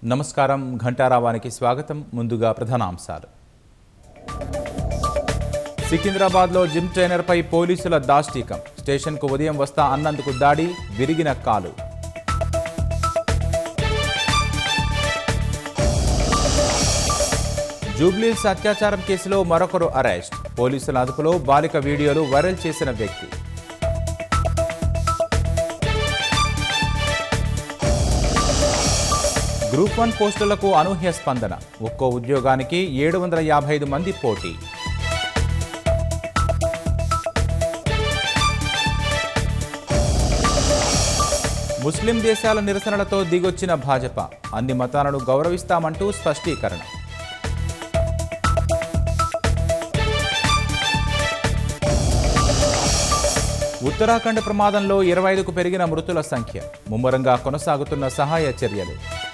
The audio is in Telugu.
నమస్కారం ఘంటారావానికి స్వాగతం ముందుగా ప్రధానాంశాలు సికింద్రాబాద్లో జిమ్ ట్రైనర్పై పోలీసుల దాష్టీకం స్టేషన్కు ఉదయం వస్తా అన్నందుకు దాడి విరిగిన కాలు జూబ్లీల్స్ అత్యాచారం కేసులో మరొకరు అరెస్ట్ పోలీసుల అదుపులో బాలిక వీడియోలు వైరల్ చేసిన వ్యక్తి గ్రూప్ వన్ పోస్టులకు అనూహ్య స్పందన ఒక్కో ఉద్యోగానికి ఏడు వందల యాభై ఐదు మంది పోటీ ముస్లిం దేశాల నిరసనలతో దిగొచ్చిన భాజపా అన్ని మతాలను గౌరవిస్తామంటూ స్పష్టీకరణ ఉత్తరాఖండ్ ప్రమాదంలో ఇరవై ఐదుకు పెరిగిన మృతుల సంఖ్య ముమ్మరంగా కొనసాగుతున్న సహాయ చర్యలు